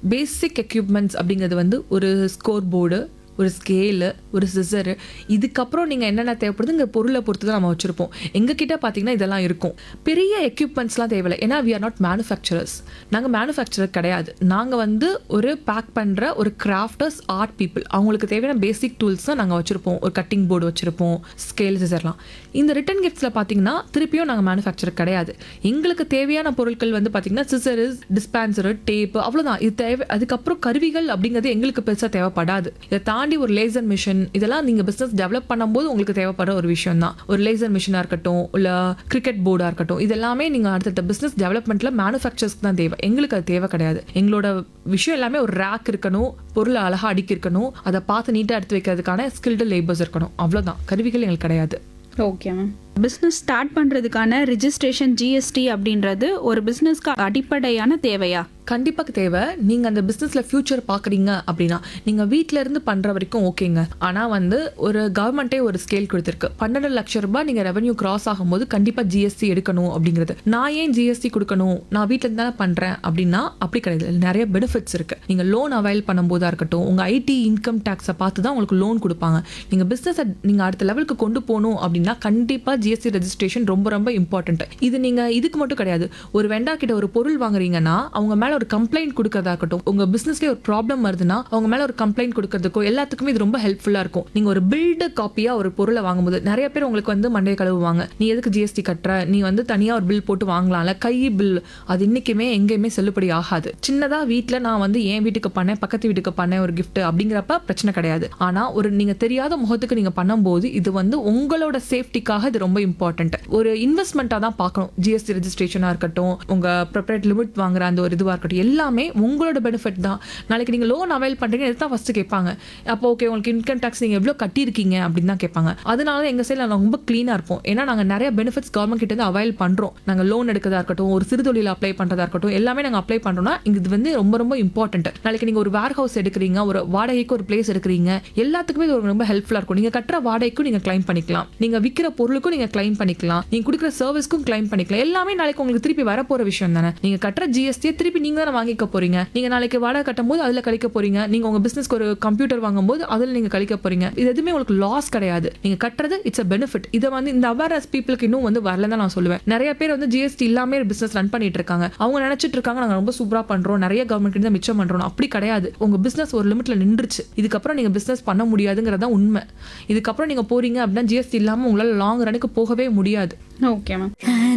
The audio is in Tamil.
பேசிக் எக்யூப்மெண்ட்ஸ் அப்படிங்கிறது வந்து ஒரு ஸ்கோர் போர்டு ஒரு ஸ்கேலு ஒரு சிசரு இதுக்கப்புறம் நீங்கள் என்னென்ன தேவைப்படுதுங்க பொருளை பொறுத்து தான் நம்ம வச்சுருப்போம் எங்ககிட்ட பார்த்தீங்கன்னா இதெல்லாம் இருக்கும் பெரிய எக்யூப்மெண்ட்ஸ்லாம் தேவையில்லை ஏன்னா வி ஆர் நாட் மேனுஃபேக்சரர்ஸ் நாங்கள் மேனுஃபேக்சரர் கிடையாது நாங்கள் வந்து ஒரு பேக் பண்ணுற ஒரு கிராஃப்டர்ஸ் ஆர்ட் பீப்புள் அவங்களுக்கு தேவையான பேசிக் டூல்ஸ் தான் நாங்கள் வச்சுருப்போம் ஒரு கட்டிங் போர்டு வச்சுருப்போம் ஸ்கேல் சிசர்லாம் இந்த ரிட்டன் கிஃப்ட்ஸில் பார்த்தீங்கன்னா திருப்பியும் நாங்கள் மேனுஃபேக்சர் கிடையாது எங்களுக்கு தேவையான பொருட்கள் வந்து பார்த்தீங்கன்னா சிசரு டிஸ்பேன்சரு டேப்பு அவ்வளோதான் இது தேவை அதுக்கப்புறம் கருவிகள் அப்படிங்கிறது எங்களுக்கு பெருசாக தேவைப்படாது இதை தாண்டி ஒரு லேசர் மிஷின் இதெல்லாம் நீங்கள் பிஸ்னஸ் டெவலப் பண்ணும்போது உங்களுக்கு தேவைப்படுற ஒரு விஷயம் தான் ஒரு லேசர் மிஷினாக இருக்கட்டும் இல்லை கிரிக்கெட் போர்டாக இருக்கட்டும் இதெல்லாமே நீங்கள் அடுத்தடுத்த பிஸ்னஸ் டெவலப்மெண்ட்டில் மேனுஃபேக்சர்ஸ்க்கு தான் தேவை எங்களுக்கு அது தேவை கிடையாது எங்களோட விஷயம் எல்லாமே ஒரு ரேக் இருக்கணும் பொருளை அழகாக அடுக்கி இருக்கணும் அதை பார்த்து நீட்டாக எடுத்து வைக்கிறதுக்கான ஸ்கில்டு லேபர்ஸ் இருக்கணும் அவ்வளோதான் கருவிகள் எங்களுக்கு கிடையாது ஓகே மேம் பிஸ்னஸ் ஸ்டார்ட் பண்ணுறதுக்கான ரிஜிஸ்ட்ரேஷன் ஜிஎஸ்டி அப்படின்றது ஒரு பிஸ்னஸ்க்கு அடிப்படையான தேவையா கண்டிப்பாக தேவை நீங்கள் அந்த பிஸ்னஸில் ஃபியூச்சர் பார்க்குறீங்க அப்படின்னா நீங்கள் வீட்டில இருந்து பண்ணுற வரைக்கும் ஓகேங்க ஆனால் வந்து ஒரு கவர்மெண்ட்டே ஒரு ஸ்கேல் கொடுத்துருக்கு பன்னெண்டு லட்ச ரூபாய் நீங்கள் ரெவன்யூ கிராஸ் ஆகும்போது கண்டிப்பாக ஜிஎஸ்டி எடுக்கணும் அப்படிங்கிறது நான் ஏன் ஜிஎஸ்டி கொடுக்கணும் நான் வீட்டில் இருந்து தானே பண்ணுறேன் அப்படின்னா அப்படி கிடையாது இதுல நிறைய பெனிஃபிட்ஸ் இருக்குது நீங்கள் லோன் அவைல் பண்ணும்போதா இருக்கட்டும் உங்கள் ஐடி இன்கம் டேக்ஸை பார்த்து தான் உங்களுக்கு லோன் கொடுப்பாங்க நீங்கள் பிஸ்னஸை நீங்கள் அடுத்த லெவலுக்கு கொண்டு போகணும் அப்படின்னா கண்டிப்பாக ஜிஎஸ்டி ரெஜிஸ்ட்ரேஷன் ரொம்ப ரொம்ப இம்பார்ட்டன்ட் இது நீங்கள் இதுக்கு மட்டும் கிடையாது ஒரு வெண்டா கிட்ட ஒரு பொருள் வாங்குறீங்கன்னா அவங்க மேலே ஒரு கம்ப்ளைண்ட் கொடுக்கறதா இருக்கட்டும் உங்கள் பிஸ்னஸ்லேயே ஒரு ப்ராப்ளம் வருதுன்னா அவங்க மேலே ஒரு கம்ப்ளைண்ட் கொடுக்கறதுக்கோ எல்லாத்துக்குமே இது ரொம்ப ஹெல்ப்ஃபுல்லாக இருக்கும் நீங்கள் ஒரு பில்டு காப்பியாக ஒரு பொருளை வாங்கும்போது நிறைய பேர் உங்களுக்கு வந்து மண்டைய கழுவுவாங்க நீ எதுக்கு ஜிஎஸ்டி கட்டுற நீ வந்து தனியாக ஒரு பில் போட்டு வாங்கலாம்ல கை பில் அது இன்னைக்குமே எங்கேயுமே செல்லுபடி ஆகாது சின்னதாக வீட்டில் நான் வந்து என் வீட்டுக்கு பண்ணேன் பக்கத்து வீட்டுக்கு பண்ணேன் ஒரு gift அப்படிங்கிறப்ப பிரச்சனை கிடையாது ஆனால் ஒரு நீங்கள் தெரியாத முகத்துக்கு நீங்கள் பண்ணும்போது இது வந்து உங்களோட சேஃப்டிக்காக இது ரொம்ப இம்பார்ட்டன்ட் ஒரு இன்வெஸ்ட்மெண்ட்டாக தான் பார்க்கணும் ஜிஎஸ்டி ரெஜிஸ்ட்ரேஷனாக இருக்கட்டும் உங்கள் ப்ரொப்ரேட் லிமிட் வாங்குற அந்த ஒரு இதுவாக இருக்கட்டும் எல்லாமே உங்களோட பெனிஃபிட் தான் நாளைக்கு நீங்கள் லோன் அவைல் பண்ணுறீங்க தான் ஃபஸ்ட்டு கேட்பாங்க அப்போ ஓகே உங்களுக்கு இன்கம் டேக்ஸ் நீங்கள் எவ்வளோ கட்டியிருக்கீங்க அப்படின்னு தான் கேட்பாங்க அதனால தான் எங்கள் சைடில் நாங்கள் ரொம்ப க்ளீனாக இருப்போம் ஏன்னா நாங்கள் நிறைய பெனிஃபிட்ஸ் கவர்மெண்ட் கிட்ட இருந்து அவைல் பண்ணுறோம் நாங்கள் லோன் எடுக்கிறதா இருக்கட்டும் ஒரு சிறு தொழில் அப்ளை பண்ணுறதா இருக்கட்டும் எல்லாமே நாங்கள் அப்ளை பண்ணுறோம்னா இது வந்து ரொம்ப ரொம்ப இம்பார்ட்டன்ட் நாளைக்கு நீங்கள் ஒரு வேர் ஹவுஸ் எடுக்கிறீங்க ஒரு வாடகைக்கு ஒரு பிளேஸ் எடுக்கிறீங்க எல்லாத்துக்குமே இது ஒரு ரொம்ப ஹெல்ப்ஃபுல்லாக இருக்கும் நீங்கள் கட்டுற வாடகைக்கும் நீங்கள் கிளைம் பண்ணிக்கலாம் நீங்கள் விற்கிற பொருளுக்கும் நீங்கள் கிளைம் பண்ணிக்கலாம் நீங்கள் கொடுக்குற சர்வீஸ்க்கும் கிளைம் பண்ணிக்கலாம் எல்லாமே நாளைக்கு உங்களுக்கு திருப்பி வரப்போகிற விஷயம் தானே நீங்கள் கட்டுற ஜிஎஸ்டியை திருப்பி நீங்கள் தானே வாங்கிக்க போறீங்க நீங்கள் நாளைக்கு வாடகை கட்டும்போது அதில் கழிக்க போறீங்க நீங்கள் உங்கள் பிஸ்னஸ்க்கு ஒரு கம்ப்யூட்டர் வாங்கும்போது அதில் நீங்கள் கழிக்க போறீங்க இது எதுவுமே உங்களுக்கு லாஸ் கிடையாது நீங்கள் கட்டுறது இட்ஸ் அ பெனிஃபிட் இதை வந்து இந்த அவேர்னஸ் பீப்புளுக்கு இன்னும் வந்து வரலன்னு தான் நான் சொல்லுவேன் நிறைய பேர் வந்து ஜிஎஸ்டி இல்லாம பிசினஸ் ரன் பண்ணிட்டு இருக்காங்க அவங்க நினைச்சிட்டு இருக்காங்க நாங்க ரொம்ப சூப்பரா பண்றோம் நிறைய கவர்மெண்ட் கிட்ட மிச்சம் பண்றோம் அப்படி கிடையாது உங்க பிசினஸ் ஒரு லிமிட்ல நின்றுச்சு இதுக்கப்புறம் நீங்க பிசினஸ் பண்ண முடியாதுங்கிறதா உண்மை இதுக்கப்புறம் நீங்க போறீங்க அப்படின்னா ஜிஎஸ்டி இல்லாம உங்களால லாங் ரனுக்கு போகவே முடியாது ஓகே மேம்